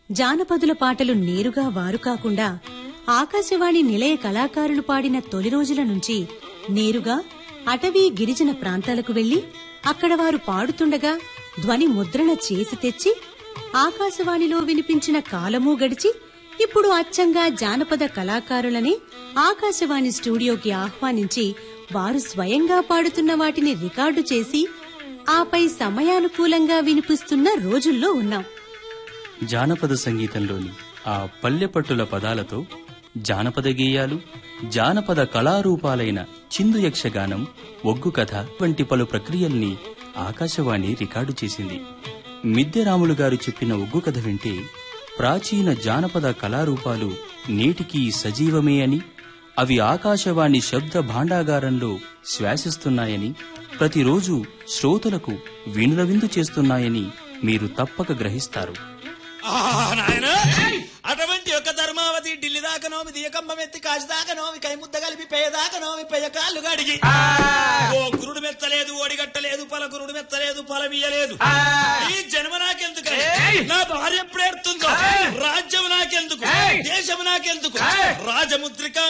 జానపదుల పాటలు నేరుగా వారు కాకుండా ఆకాశవాణి నిలయ కళాకారులు పాడిన తొలి రోజుల నుంచి నేరుగా అటవీ గిరిజన ప్రాంతాలకు వెళ్లి అక్కడ వారు పాడుతుండగా ధ్వని ముద్రణ చేసి తెచ్చి ఆకాశవాణిలో వినిపించిన కాలమూ గడిచి ఇప్పుడు అచ్చంగా జానపద కళాకారులని ఆకాశవాణి స్టూడియోకి ఆహ్వానించి వారు స్వయంగా పాడుతున్న వాటిని రికార్డు చేసి ఆపై సమయానుకూలంగా వినిపిస్తున్న రోజుల్లో ఉన్నాం జానపద సంగీతంలోని ఆ పల్లెపట్టుల పదాలతో జానపద గేయాలు జానపద కళారూపాలైన చిందు యక్షగానం ఒగ్గు కథ వంటి పలు ప్రక్రియల్ని ఆకాశవాణి రికార్డు చేసింది మిద్దెరాములు గారు చెప్పిన ఒగ్గు కథ వింటే ప్రాచీన జానపద కళారూపాలు నేటికీ సజీవమే అని అవి ఆకాశవాణి శబ్ద భాండాగారంలో శ్వాసిస్తున్నాయని ప్రతిరోజు శ్రోతలకు వినులవిందు చేస్తున్నాయని మీరు తప్పక గ్రహిస్తారు ఆ, నాయనా అటువంటి ఒక ధర్మావతి ఢిల్లీ దాకా నోమి దియకంబం ఎత్తి కాశీ దాకా నోమి కై ముద్ద కలిపి పేయ దాకా నోమి పేయ కాళ్ళు గడిగి ఓ గురుడు మెత్తలేదు ఓడిగట్టలేదు పల గురుడు మెత్తలేదు పలమియలేదు ఈ జన్మ నాకెందుకు నా భార్య ఎప్పుడు ఏడుతుందో రాజ్యం నాకెందుకు దేశం నాకెందుకు రాజముద్రిక